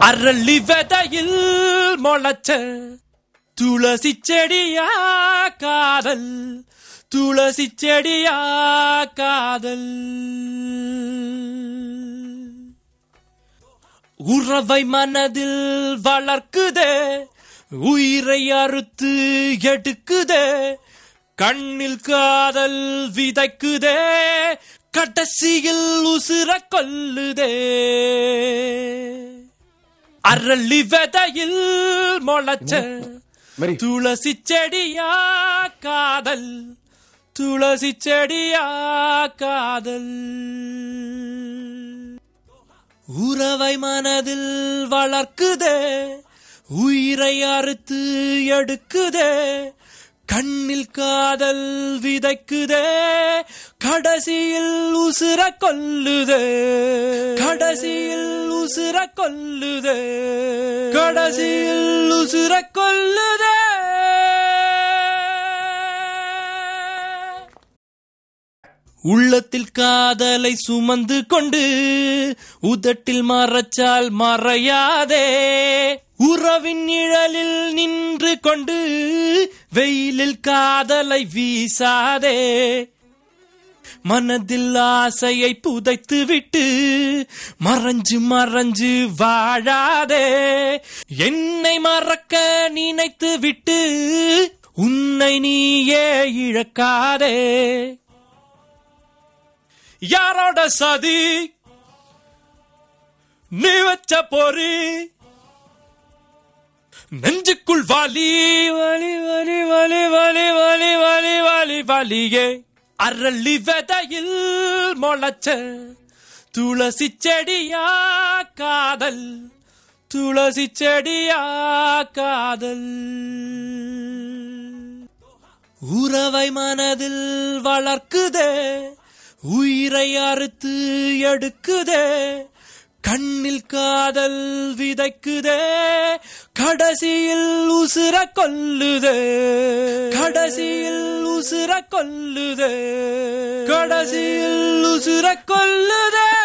அரளி விதையில் முளைச்ச துளசி செடியா காதல் துளசி செடியா காதல் உறவை மனதில் வளர்க்குதே உயிரை அறுத்து எடுக்குதே கண்ணில் காதல் விதைக்குதே கடைசியில் உசுர கொல்லுதே அரளி விதையில் முளைச்ச மரி துளசி செடியா காதல் துளசி செடியா காதல் உறவை மனதில் வளர்க்குதே உயிரை அறுத்து எடுக்குதே கண்ணில் காதல் விதைக்குதே கடைசியில் உசுர கொல்லுதே கடைசியில் உசுர கொல்லுதே கடைசியில் உசுர கொல்லுதே உள்ளத்தில் காதலை சுமந்து கொண்டு உதட்டில் மறைச்சால் மறையாதே உறவின் நிழலில் நின்று கொண்டு வெயிலில் காதலை வீசாதே மனதில் ஆசையை புதைத்து விட்டு மறைஞ்சு மறைஞ்சு வாழாதே என்னை மறக்க நினைத்து விட்டு உன்னை நீயே இழக்காதே யாரோட சதி நீ வச்ச பொறி நெஞ்சுக்குள் வலி வலி வலி வலி வலி வலி வலி வலி வலியே அரளி விதையில் முளைச்ச துளசி செடியா காதல் துளசி செடியா காதல் உறவை மனதில் வளர்க்குதே உயிரை அறுத்து எடுக்குதே கண்ணில் காதல் விதைக்குதே கடைசியில் உசுர கொல்லுதே கடைசியில் உசுர கொல்லுதே கடைசியில் உசுர கொல்லுதே